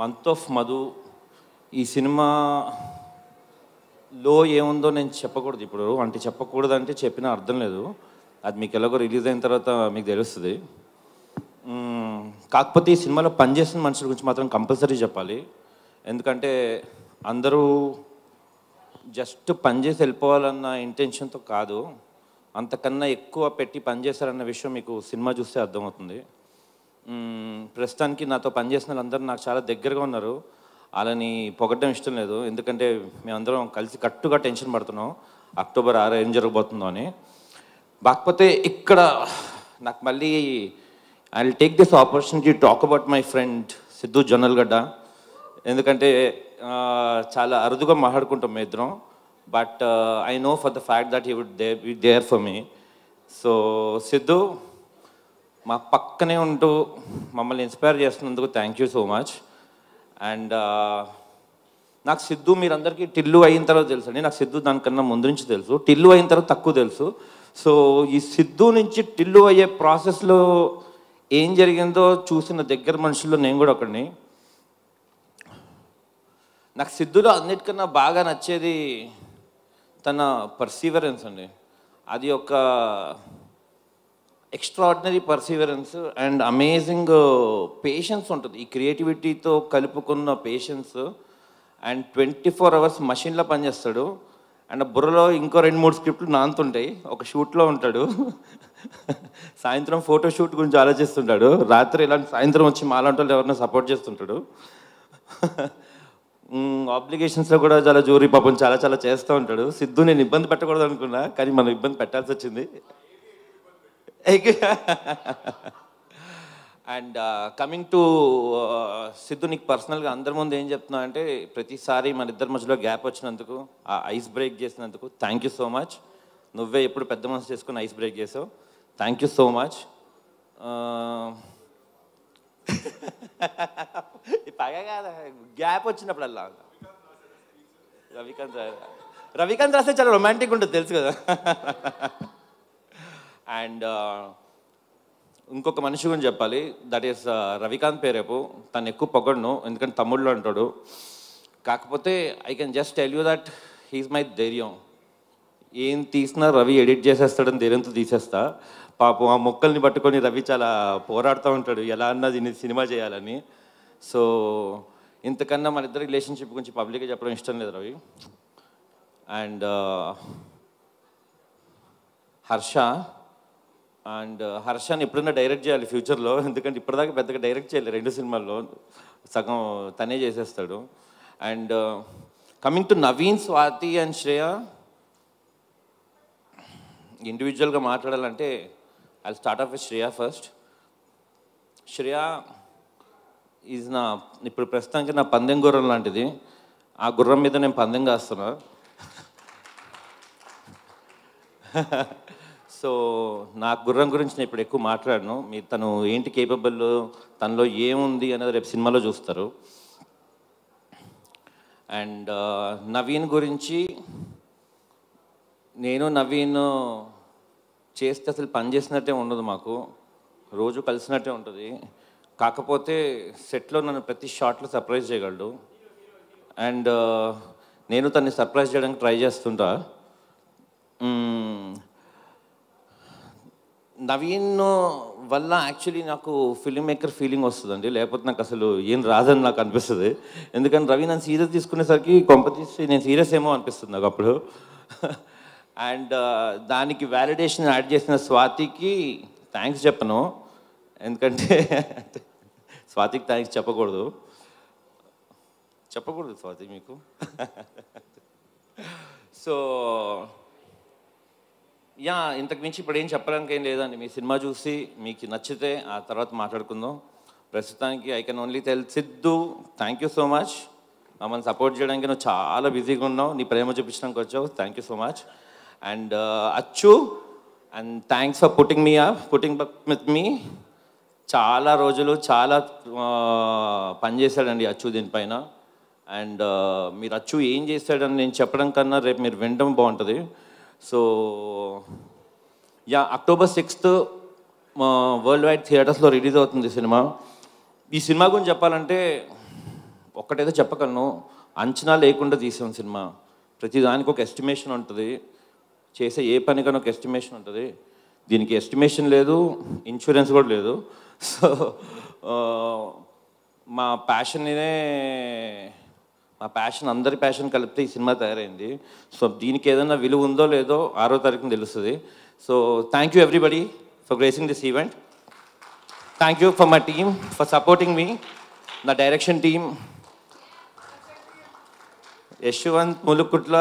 Month of Madhu ఈ cinema లో ఏముందో నేను చెప్పకూడదు ఇప్పుడు అంటే చెప్పకూడదు అంటే చెప్పిన అర్థం లేదు అది మీకు ఎలాగో రిలీజ్ అయిన తర్వాత మీకు తెలుస్తుంది మ్మ్, కాకపోతే ఈ సినిమాలో పనిచేసిన మనుషుల గురించి మాత్రం కంపల్సరీ చెప్పాలి ఎందుకంటే అందరూ జస్ట్ పనిచేసి వెళ్ళిపోవాలన్న ఇంటెన్షన్తో కాదు అంతకన్నా ఎక్కువ పెట్టి పనిచేశారన్న విషయం మీకు సినిమా చూస్తే అర్థమవుతుంది మ్మ్, ప్రస్తుతానికి నాతో పనిచేసిన వాళ్ళందరూ నాకు చాలా దగ్గరగా ఉన్నారు వాళ్ళని పొగడ్డం ఇష్టం లేదు ఎందుకంటే మేమందరం కలిసి కట్టుగా టెన్షన్ పడుతున్నాం అక్టోబర్ ఆరు ఏం జరగబోతుందో అని కాకపోతే ఇక్కడ నాకు మళ్ళీ I will take this opportunity talk about my friend Siddhu Jonnalagadda ఎందుకంటే ఆ, చాలా అరుదుగా మాట్లాడుకుంటాం మేము ఇద్దరం but I know for the fact that he would they be there for me so Siddhu మా పక్కనే ఉంటూ మమ్మల్ని ఇన్స్పైర్ చేస్తున్నందుకు thank you so much and నాకు సిద్ధు మీరందరికీ టిల్లు అయిన తర్వాత తెలుసు అండి నాకు సిద్ధు దానికన్నా ముందు నుంచి తెలుసు టిల్లు అయిన తర్వాత తక్కువ తెలుసు సో ఈ సిద్ధు నుంచి టిల్లు అయ్యే ప్రాసెస్లో ఏం జరిగిందో చూసిన దగ్గర మనుషుల్లో నేను కూడా ఒకడిని నాకు సిద్ధులో అన్నిటికన్నా బాగా నచ్చేది తన పర్సీవరెన్స్ అండి అది ఒక extraordinary perseverance and amazing patience ఉంటుంది ఈ క్రియేటివిటీతో కలుపుకున్న patience and twenty four hours మషిన్లో పనిచేస్తాడు అండ్ బుర్రలో ఇంకో రెండు మూడు స్క్రిప్ట్లు నానుతుంటాయి ఒక షూట్లో ఉంటాడు సాయంత్రం ఫోటో షూట్ గురించి ఆలోచిస్తుంటాడు రాత్రి ఇలాంటి సాయంత్రం వచ్చి మాలాంటి వాళ్ళు ఎవరైనా సపోర్ట్ చేస్తుంటాడు ఆబ్లిగేషన్స్లో కూడా చాలా జోరీ పాపం చాలా చాలా చేస్తూ ఉంటాడు సిద్ధు నేను ఇబ్బంది పెట్టకూడదు అనుకున్నా కానీ మనం ఇబ్బంది పెట్టాల్సి వచ్చింది అండ్ కమింగ్ టు సిద్ధు నీకు పర్సనల్గా అందరి ముందు ఏం చెప్తున్నా అంటే ప్రతిసారి మన ఇద్దరి మధ్యలో గ్యాప్ వచ్చినందుకు ఆ ఐస్ బ్రేక్ చేసినందుకు థ్యాంక్ యూ సో మచ్ నువ్వే ఎప్పుడు పెద్ద మనసు చేసుకుని ఐస్ బ్రేక్ చేసావు థ్యాంక్ యూ సో మచ్ పగ కాదా గ్యాప్ వచ్చినప్పుడల్లా రవికాంత్ రా- రవికాంత్ రాస్తే చాలా రొమాంటిక్ ఉంటుంది తెలుసు కదా అండ్ ఇంకొక మనిషి గురించి చెప్పాలి దట్ ఈస్ రవికాంత్ పేరేపు తను ఎక్కువ పొగడును ఎందుకంటే తమ్ముళ్ళు అంటాడు కాకపోతే I can just tell you that he's my ధైర్యం ఏం తీసినా రవి ఎడిట్ చేసేస్తాడని ధైర్యంతో తీసేస్తా పాపం ఆ మొక్కల్ని పట్టుకొని రవి చాలా పోరాడుతూ ఉంటాడు ఎలా అన్నా దీన్ని సినిమా చేయాలని సో ఇంతకన్నా మన ఇద్దరి రిలేషన్షిప్ గురించి పబ్లిక్గా చెప్పడం ఇష్టం లేదు రవి అండ్ హర్ష అండ్ హర్షని ఎప్పుడైనా డైరెక్ట్ చేయాలి ఫ్యూచర్లో ఎందుకంటే ఇప్పటిదాకా పెద్దగా డైరెక్ట్ చేయలేదు రెండు సినిమాల్లో సగం తనే చేసేస్తాడు and coming to Naveen Swathi and Shreya ఇండివిజువల్గా మాట్లాడాలంటే I start off with Shreya first Shreya is నా ఇప్పుడు ప్రస్తుతానికి నా పందెం గుర్రం లాంటిది ఆ గుర్రం మీద నేను పందెం కాస్తున్నా సో నా గుర్రం గురించి నేను ఇప్పుడు ఎక్కువ మాట్లాడను మీరు తను ఏంటి కేపబుల్ తనలో ఏముంది అనేది రేపు సినిమాలో చూస్తారు అండ్ నవీన్ గురించి నేను నవీన్ చేస్తే అసలు పని చేసినట్టే ఉండదు మాకు రోజు కలిసినట్టే ఉంటుంది కాకపోతే సెట్లో నన్ను ప్రతి షాట్లో సర్ప్రైజ్ చేయగలడు అండ్ నేను తన్ని సర్ప్రైజ్ చేయడానికి ట్రై చేస్తుంటా మ్మ్. నవీన్ వల్ల యాక్చువల్లీ నాకు ఫిల్మ్ మేకర్ ఫీలింగ్ వస్తుందండి లేకపోతే నాకు అసలు ఏం రాదని నాకు అనిపిస్తుంది ఎందుకంటే రవి నన్ను సీరియస్ తీసుకునేసరికి కొంప తీసి నేను సీరియస్ ఏమో అనిపిస్తుంది నాకు అప్పుడు అండ్ దానికి వ్యాలిడేషన్ యాడ్ చేసిన స్వాతికి థ్యాంక్స్ చెప్పను ఎందుకంటే స్వాతికి థ్యాంక్స్ చెప్పకూడదు చెప్పకూడదు స్వాతి మీకు సో యా ఇంతకు మించి ఇప్పుడు ఏం చెప్పడానికి ఏం లేదండి మీ సినిమా చూసి మీకు నచ్చితే ఆ తర్వాత మాట్లాడుకుందాం ప్రస్తుతానికి I can only tell Siddhu thank you so much మమ్మల్ని సపోర్ట్ చేయడానికి నువ్వు చాలా బిజీగా ఉన్నావు నీ ప్రేమ చూపించడానికి వచ్చావు thank you so much and Achu and thanks for putting me up putting with me చాలా రోజులు చాలా ఆ, పనిచేశాడండి అచ్చు దీనిపైన అండ్ మీరు అచ్చు ఏం చేశాడని నేను చెప్పడం కన్నా రేపు మీరు వినడం బాగుంటుంది so ya October sixth world wide థియేటర్స్లో రిలీజ్ అవుతుంది ఈ సినిమా ఈ సినిమా గురించి చెప్పాలంటే ఒక్కటైతే చెప్పగలను అంచనా లేకుండా తీసాం సినిమా ప్రతి దానికి ఒక ఎస్టిమేషన్ ఉంటుంది చేసే ఏ పనికైనా ఒక ఎస్టిమేషన్ ఉంటుంది దీనికి ఎస్టిమేషన్ లేదు ఇన్సూరెన్స్ కూడా లేదు సో మా ప్యాషన్నే మా ప్యాషన్ అందరి ప్యాషన్ కలిపితే ఈ సినిమా తయారైంది సో దీనికి ఏదైనా విలువ ఉందో లేదో ఆరో తారీఖున తెలుస్తుంది so thank you everybody for gracing this event thank you for my team for supporting me నా direction team Yashwanth Mulukutla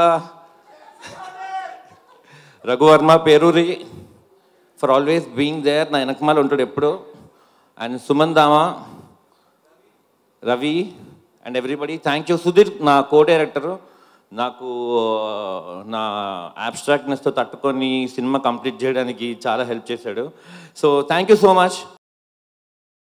Raghuvarma Peruri for always being there నా వెనకమాల ఉంటాడు ఎప్పుడు and Suman Dama Ravi and everybody thank you Sudheer నా కో డైరెక్టరు నాకు ఆ, నా అబ్స్ట్రాక్ట్నెస్తో తట్టుకొని సినిమా కంప్లీట్ చేయడానికి చాలా హెల్ప్ చేశాడు so thank you so much